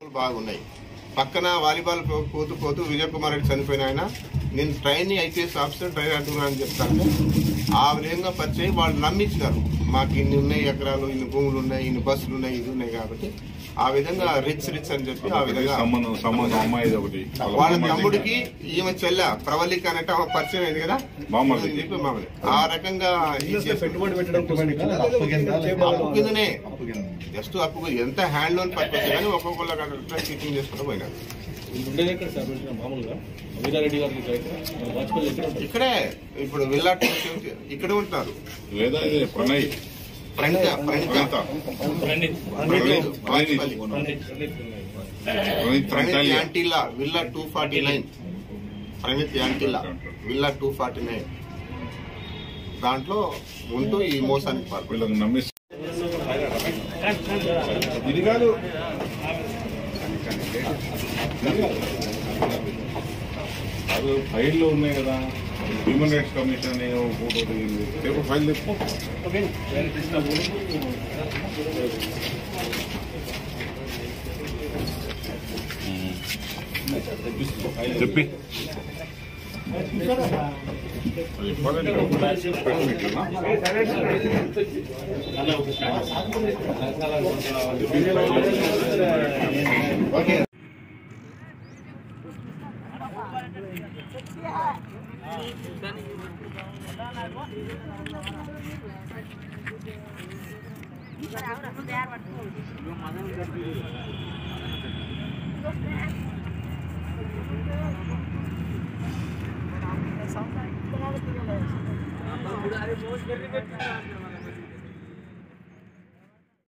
మార్పులు బాగున్నాయి పక్కన వాలీబాల్ పో- పోతూ పోతూ విజయ్ కుమార్ రెడ్డి చనిపోయిన ఆయన నేను ట్రైన్ ఐపీఎస్ ఆఫీసర్ ట్రైన్ అంటున్నా అని చెప్తాను ఆ విధంగా పరిచయం వాళ్ళు నమ్మించినారు మాకు ఇన్ని ఉన్నాయి ఎకరాలు ఇన్ని భూములు ఉన్నాయి ఇన్ని బస్సులు ఉన్నాయి ఇది ఉన్నాయి కాబట్టి ఆ విధంగా రిచ్ రిచ్ అని చెప్పి ఆ విధంగా సంబంధం సంబంధం అమ్మాయిది ఒకటి వాళ్ళ తమ్ముడికి ఈమె చెల్ల ప్రవళిక అంటే ఆమె పరిచయం అయింది కదా బామ్మర్ది. అని చెప్పి మామూలు ఆ రకంగా ఇచ్చేసి- పెట్టుబడి పెట్టడం కోసం కదా, అప్పు కింద లేకపోతే అప్పు కిందనే అప్పు కింద. జస్ట్ అప్పు ఎంత హ్యాండ్ లోన్ పర్పస్ కానీ ఒక్కొక్కళ్ళ అట్లా చీటింగ్ చేసుకుంటూ పోయినారు ఉండేది ఎక్కడ సార్ పెట్టిన మామూలుగా వీరారెడ్డి గారికి ఇక్కడ మన వాజ్పేయి ఎక్కడ ఉంటుంది ఇక్కడే ఇప్పుడు విల్లాట్ ఇక్కడే ఉంటున్నారు లేదా ఇది Pranay Pranitha Pranitha Praneetha Praneeth Praneeth Vajpayee. Praneeth Praneeth Praneeth Praneeth Praneeth Antilia villa two forty nine Praneeth Antilia villa two forty nine దాంట్లో ఉంటూ ఈ మోసానికి పాల్పడి వీళ్ళకి నమ్మి ఇది కాదు అది ఫైల్లో ఉన్నాయి కదా హ్యూమన్ రైట్స్ కమిషన్ ఫోటో దిగింది పేపర్ ఫైల్ తెప్పు చెప్పి ఇంపార్టెంట్ అరే మోస్ పెరిగి పెట్టినా